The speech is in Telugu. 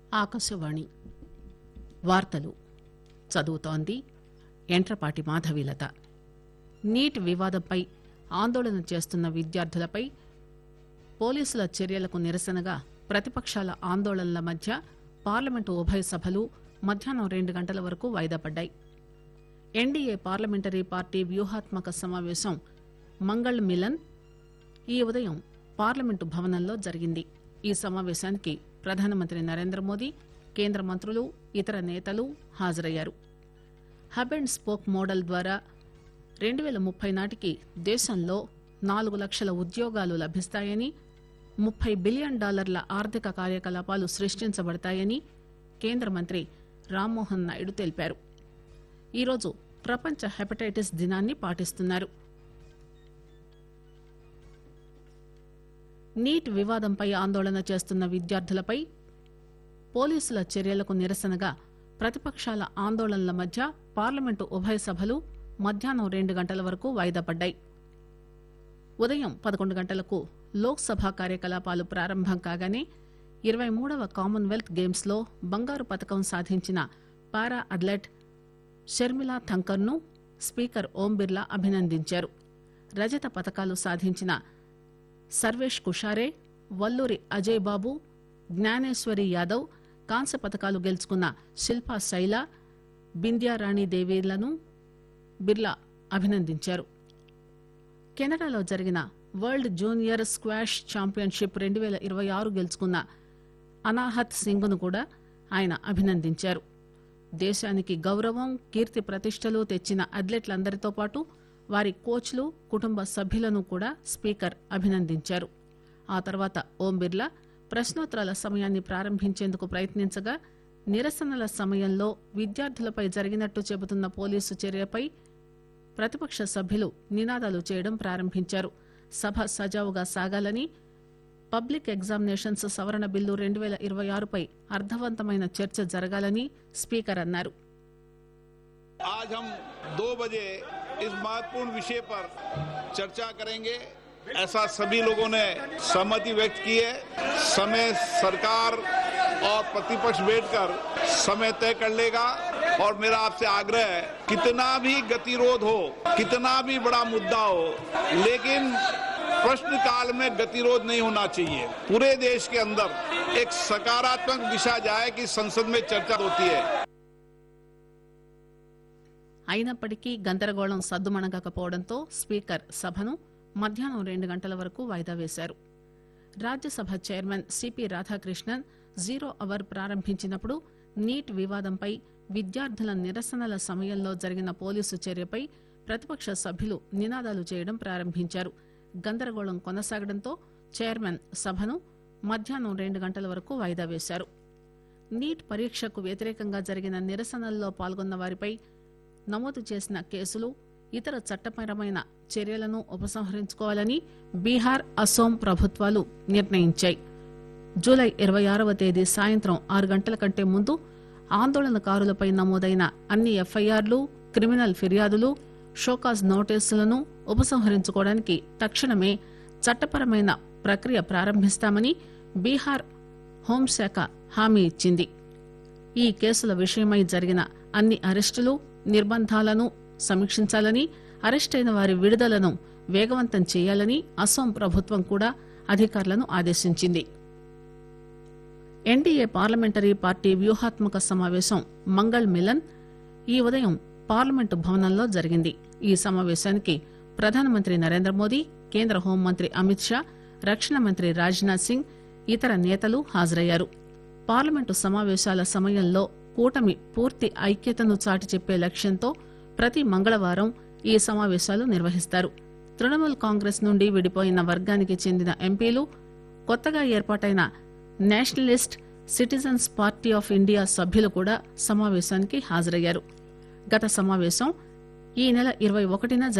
ఆకాశవాణి వార్తలు చదువుతోంది ఎంట్రపాటి మాధవీలత నీట్ వివాదంపై ఆందోళన చేస్తున్న విద్యార్థులపై పోలీసుల చర్యలకు నిరసనగా ప్రతిపక్షాల ఆందోళనల మధ్య పార్లమెంటు ఉభయ సభలు మధ్యాహ్నం రెండు గంటల వరకు వాయిదా పడ్డాయి ఎన్డీఏ పార్లమెంటరీ పార్టీ వ్యూహాత్మక సమావేశం మంగళ్ మిలన్ ఈ ఉదయం పార్లమెంటు భవనంలో జరిగింది ఈ సమావేశానికి ప్రధానమంత్రి నరేంద్ర మోదీ కేంద్ర మంత్రులు ఇతర నేతలు హాజరయ్యారు హబ్ అండ్ స్పోక్ మోడల్ ద్వారా రెండు పేల ముప్పై నాటికి దేశంలో నాలుగు లక్షల ఉద్యోగాలు లభిస్తాయని ముప్పై బిలియన్ డాలర్ల ఆర్థిక కార్యకలాపాలు సృష్టించబడతాయని కేంద్ర మంత్రి రామ్మోహన్ నాయుడు తెలిపారు ఈరోజు ప్రపంచ హెపటైటిస్ దినాన్ని పాటిస్తున్నారు నీట్ వివాదంపై ఆందోళన చేస్తున్న విద్యార్థులపై పోలీసుల చర్యలకు నిరసనగా ప్రతిపక్షాల ఆందోళనల మధ్య పార్లమెంటు ఉభయ సభలు మధ్యాహ్నం రెండు గంటల వరకు వాయిదా పడ్డాయి ఉదయం పదకొండు గంటలకు లోక్ సభ కార్యకలాపాలు ప్రారంభం కాగానే ఇరవై మూడవ కామన్వెల్త్ గేమ్స్ లో బంగారు పథకం సాధించిన పారా అథ్లెట్ షర్మిలా థంకర్ ను స్పీకర్ ఓం బిర్లా అభినందించారు రజత పథకాలు సాధించిన సర్వేష్ కుషారే వల్లూరి అజయ్ బాబు జ్ఞానేశ్వరి యాదవ్ కాంస్య పథకాలు గెలుచుకున్న శిల్పా శైల బింద్యారాణి దేవీలను బిర్లా అభినందించారు కెనడాలో జరిగిన వరల్డ్ జూనియర్ స్క్వాష్ ఛాంపియన్షిప్ రెండు పేల ఇరవై ఆరు గెలుచుకున్న అనాహత్ సింగ్ ను కూడా ఆయన అభినందించారు దేశానికి గౌరవం కీర్తి ప్రతిష్టలు తెచ్చిన అథ్లెట్లందరితో పాటు వారి కోచ్లు కుటుంబ సభ్యులను కూడా స్పీకర్ అభినందించారు ఆ తర్వాత ఓం బిర్లా ప్రశ్నోత్తరాల సమయాన్ని ప్రారంభించేందుకు ప్రయత్నించగా నిరసనల సమయంలో విద్యార్థులపై జరిగినట్టు చెబుతున్న పోలీసు చర్యపై ప్రతిపక్ష సభ్యులు నినాదాలు చేయడం ప్రారంభించారు సభ సజావుగా సాగాలని పబ్లిక్ ఎగ్జామినేషన్స్ సవరణ బిల్లు రెండు పేల ఇరవై ఆరుపై అర్థవంతమైన చర్చ జరగాలని స్పీకర్ అన్నారు आज हम दो बजे इस महत्वपूर्ण विषय पर चर्चा करेंगे ऐसा सभी लोगों ने सहमति व्यक्त की है समय सरकार और प्रतिपक्ष बैठकर समय तय कर लेगा और मेरा आपसे आग्रह है कितना भी गतिरोध हो कितना भी बड़ा मुद्दा हो लेकिन प्रश्न काल में गतिरोध नहीं होना चाहिए पूरे देश के अंदर एक सकारात्मक दिशा जाए कि संसद में चर्चा होती है అయినప్పటికీ గందరగోళం సద్దుమణగకపోవడంతో స్పీకర్ సభను మధ్యాహ్నం రెండు గంటల వరకు వాయిదా వేశారు Rajya Sabha chairman CP Radhakrishnan zero hour ప్రారంభించినప్పుడు నీట్ వివాదంపై విద్యార్థుల నిరసనల సమయంలో జరిగిన పోలీసు చర్యపై ప్రతిపక్ష సభ్యులు నినాదాలు చేయడం ప్రారంభించారు గందరగోళం కొనసాగడంతో చైర్మన్ సభను మధ్యాహ్నం రెండు గంటల వరకు వాయిదా వేశారు నీట్ పరీక్షకు వ్యతిరేకంగా జరిగిన నిరసనల్లో పాల్గొన్న వారిపై నమోదు చేసిన కేసులు ఇతర చట్టపరమైన చర్యలను ఉపసంహరించుకోవాలని బీహార్ అసోం ప్రభుత్వాలు నిర్ణయించాయి జూలై ఇరవై ఆరవ తేదీ సాయంత్రం ఆరు గంటల కంటే ముందు ఆందోళనకారులపై నమోదైన అన్ని ఎఫ్ఐఆర్లు క్రిమినల్ ఫిర్యాదులు షోకాజ్ నోటీసులను ఉపసంహరించుకోవడానికి తక్షణమే చట్టపరమైన ప్రక్రియ ప్రారంభిస్తామని బీహార్ హోంశాఖ హామీ ఇచ్చింది ఈ కేసుల విషయమై జరిగిన అన్ని అరెస్టులు నిర్బంధాలను సమీక్షించాలని అరెస్టైన వారి విడుదలను వేగవంతం చేయాలని అసోం ప్రభుత్వం కూడా అధికారులను ఆదేశించింది ఎన్డీఏ పార్లమెంటరీ పార్టీ వ్యూహాత్మక సమావేశం మంగళ్ మిలన్ ఈ ఉదయం పార్లమెంటు భవనంలో జరిగింది ఈ సమావేశానికి ప్రధానమంత్రి నరేంద్ర మోదీ కేంద్ర హోంమంత్రి అమిత్ షా రక్షణ మంత్రి రాజ్నాథ్ సింగ్ ఇతర నేతలు హాజరయ్యారు పార్లమెంటు సమావేశాల సమయంలో కూటమి పూర్తి ఐక్యతను చాటి చెప్పే లక్ష్యంతో ప్రతి మంగళవారం ఈ సమావేశాలు నిర్వహిస్తారు తృణమూల్ కాంగ్రెస్ నుండి విడిపోయిన వర్గానికి చెందిన ఎంపీలు కొత్తగా ఏర్పాటైన nationalist citizens party of India సభ్యులు కూడా సమావేశానికి హాజరయ్యారు గత సమావేశం ఈ నెల ఇరవై ఒకటిన